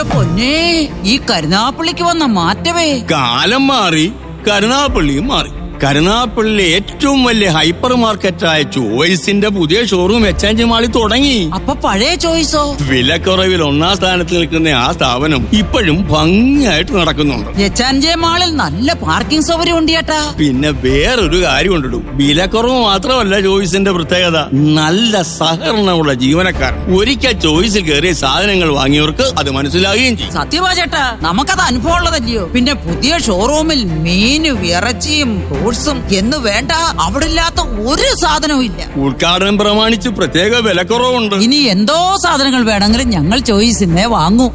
എന്റെ പൊന്നേ ഈ കരുനാപ്പള്ളിക്ക് വന്ന മാറ്റമേ കാലം മാറി കരുനാപ്പള്ളിയും മാറി കരുനാപ്പള്ളിയിലെ ഏറ്റവും വലിയ ഹൈപ്പർ മാർക്കറ്റായ ചോയ്സിന്റെ പുതിയ ഷോറൂം എക്സ്ചേഞ്ച് മാളിൽ തുടങ്ങി അപ്പൊ പഴയ ചോയ്സോ വിലക്കുറവിൽ ഒന്നാം സ്ഥാനത്ത് നിൽക്കുന്ന ആ സ്ഥാപനം ഇപ്പോഴും ഭംഗിയായിട്ട് നടക്കുന്നുണ്ട് എച്ചാൻജെ മാളിൽ നല്ല പാർക്കിംഗ് സൗകര്യം ഉണ്ട് ചേട്ടാ പിന്നെ വേറൊരു കാര്യം ഉണ്ടിടും വിലക്കുറവ് മാത്രമല്ല ചോയ്സിന്റെ പ്രത്യേകത നല്ല സഹകരണമുള്ള ജീവനക്കാർ ഒരിക്കൽ ചോയ്സിൽ കയറിയ സാധനങ്ങൾ വാങ്ങിയവർക്ക് അത് മനസ്സിലാകുകയും ചെയ്യും സത്യമാ ചേട്ടാ നമുക്കത് അനുഭവം ഉള്ളതല്ലയോ പിന്നെ പുതിയ ഷോറൂമിൽ മീനും ഇറച്ചിയും ഫ്രൂട്ട്സും എന്ന് വേണ്ട അവിടെ ഇല്ലാത്ത ഒരു സാധനവും ഇല്ല ഉദ്ഘാടനം പ്രമാണിച്ച് പ്രത്യേക വിലക്കുറവുണ്ട് ഇനി എന്തോ സാധനങ്ങൾ വേണമെങ്കിലും ഞങ്ങൾ ചോയ്സിനെ വാങ്ങൂ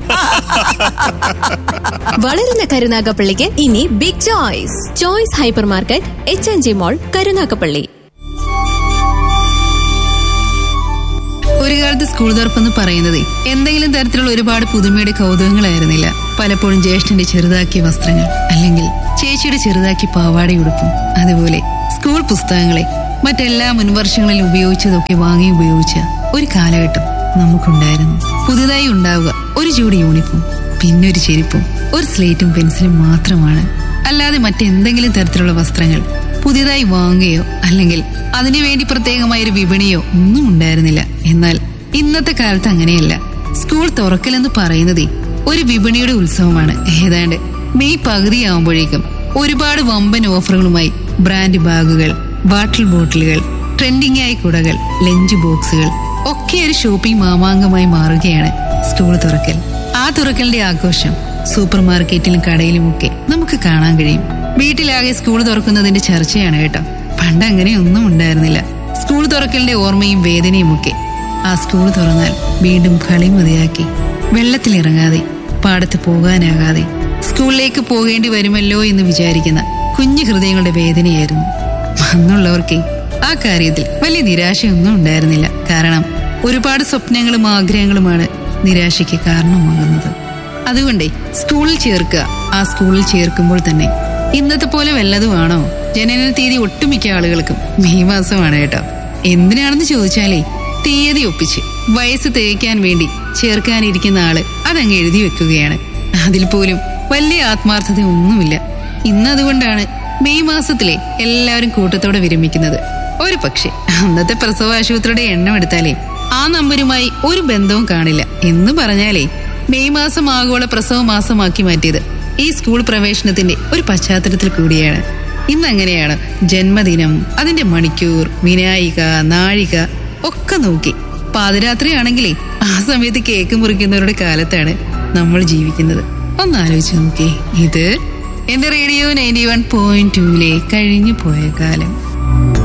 വളരുന്ന കരുനാഗപ്പള്ളിക്ക് ഇനി big choice choice hypermarket H N G mall Karunagappally ഒരു കാലത്ത് സ്കൂൾ തുറപ്പെന്ന് പറയുന്നതേ എന്തെങ്കിലും തരത്തിലുള്ള ഒരുപാട് പുതുമയുടെ കൗതുകങ്ങളായിരുന്നില്ല പലപ്പോഴും ജ്യേഷ്ഠന്റെ ചെറുതാക്കിയ വസ്ത്രങ്ങൾ അല്ലെങ്കിൽ ചേച്ചിയുടെ ചെറുതാക്കിയ പാവാട ഉടുപ്പും അതുപോലെ സ്കൂൾ പുസ്തകങ്ങളെ മറ്റെല്ലാ മുൻവർഷങ്ങളിൽ ഉപയോഗിച്ചതൊക്കെ വാങ്ങി ഉപയോഗിച്ച ഒരു കാലഘട്ടം നമുക്കുണ്ടായിരുന്നു പുതുതായി ഉണ്ടാവുക ഒരു ജോഡി യൂണിഫോം പിന്നൊരു ചെരുപ്പും ഒരു സ്ലേറ്റും പെൻസിലും മാത്രമാണ് അല്ലാതെ മറ്റെന്തെങ്കിലും തരത്തിലുള്ള വസ്ത്രങ്ങൾ പുതിയതായി വാങ്ങുകയോ അല്ലെങ്കിൽ അതിനുവേണ്ടി പ്രത്യേകമായ ഒരു വിപണിയോ ഒന്നും ഉണ്ടായിരുന്നില്ല എന്നാൽ ഇന്നത്തെ കാലത്ത് അങ്ങനെയല്ല സ്കൂൾ തുറക്കലെന്ന് പറയുന്നതേ ഒരു വിപണിയുടെ ഉത്സവമാണ് ഏതാണ്ട് മെയ് പകുതിയാവുമ്പോഴേക്കും ഒരുപാട് വമ്പൻ ഓഫറുകളുമായി ബ്രാൻഡ് ബാഗുകൾ വാട്ടർ ബോട്ടിലുകൾ ട്രെൻഡിംഗ് ആയ കുടകൾ ലഞ്ച് ബോക്സുകൾ ഒക്കെ ഒരു ഷോപ്പിംഗ് മാമാങ്കമായി മാറുകയാണ് സ്കൂൾ തുറക്കൽ ആ തുറക്കലിന്റെ ആഘോഷം സൂപ്പർ മാർക്കറ്റിലും കടയിലുമൊക്കെ നമുക്ക് കാണാൻ കഴിയും വീട്ടിലാകെ സ്കൂൾ തുറക്കുന്നതിന്റെ ചർച്ചയാണ് കേട്ടോ പണ്ട് അങ്ങനെയൊന്നും ഉണ്ടായിരുന്നില്ല സ്കൂൾ തുറക്കലിന്റെ ഓർമ്മയും വേദനയും ഒക്കെ ആ സ്കൂൾ തുറന്നാൽ വീണ്ടും കളി മതിയാക്കി വെള്ളത്തിലിറങ്ങാതെ പാടത്ത് പോകാനാകാതെ സ്കൂളിലേക്ക് പോകേണ്ടി വരുമല്ലോ എന്ന് വിചാരിക്കുന്ന കുഞ്ഞു ഹൃദയങ്ങളുടെ വേദനയായിരുന്നു അന്നുള്ളവർക്ക് ആ കാര്യത്തിൽ വലിയ നിരാശയൊന്നും ഉണ്ടായിരുന്നില്ല കാരണം ഒരുപാട് സ്വപ്നങ്ങളും ആഗ്രഹങ്ങളുമാണ് നിരാശയ്ക്ക് കാരണമാകുന്നത് അതുകൊണ്ടേ സ്കൂളിൽ ചേർക്കുക ആ സ്കൂളിൽ ചേർക്കുമ്പോൾ തന്നെ ഇന്നത്തെ പോലെ വല്ലതുമാണോ ജനന തീയതി ഒട്ടുമിക്ക ആളുകൾക്കും മെയ് മാസമാണ് കേട്ടോ എന്തിനാണെന്ന് ചോദിച്ചാലേ തീയതി ഒപ്പിച്ച് വയസ്സ് തികയ്ക്കാൻ വേണ്ടി ചേർക്കാനിരിക്കുന്ന ആള് അതങ്ങ് എഴുതി വെക്കുകയാണ് അതിൽ പോലും വലിയ ആത്മാർത്ഥത ഒന്നുമില്ല ഇന്ന് അതുകൊണ്ടാണ് മെയ് മാസത്തിലെ എല്ലാവരും കൂട്ടത്തോടെ വിരമിക്കുന്നത് ഒരു പക്ഷേ അന്നത്തെ പ്രസവ ആശുപത്രിയുടെ എണ്ണം എടുത്താലേ ആ നമ്പരുമായി ഒരു ബന്ധവും കാണില്ല എന്ന് പറഞ്ഞാലേ മെയ് മാസം ആഗോള പ്രസവ മാസമാക്കി മാറ്റിയത് ഈ സ്കൂൾ പ്രവേശനത്തിന്റെ ഒരു പശ്ചാത്തലത്തിൽ കൂടിയാണ് ഇന്ന് അങ്ങനെയാണ് ജന്മദിനം അതിന്റെ മണിക്കൂർ വിനായിക നാഴിക ഒക്കെ നോക്കി പാതിരാത്രി ആണെങ്കിലേ ആ സമയത്ത് കേക്ക് മുറിക്കുന്നവരുടെ കാലത്താണ് നമ്മൾ ജീവിക്കുന്നത് ഒന്ന് ആലോചിച്ച് നോക്കേ ഇത് എന്റെ റേഡിയോ നയൻറ്റി വൺ പോയിന്റ് ടൂലെ കഴിഞ്ഞു പോയ കാലം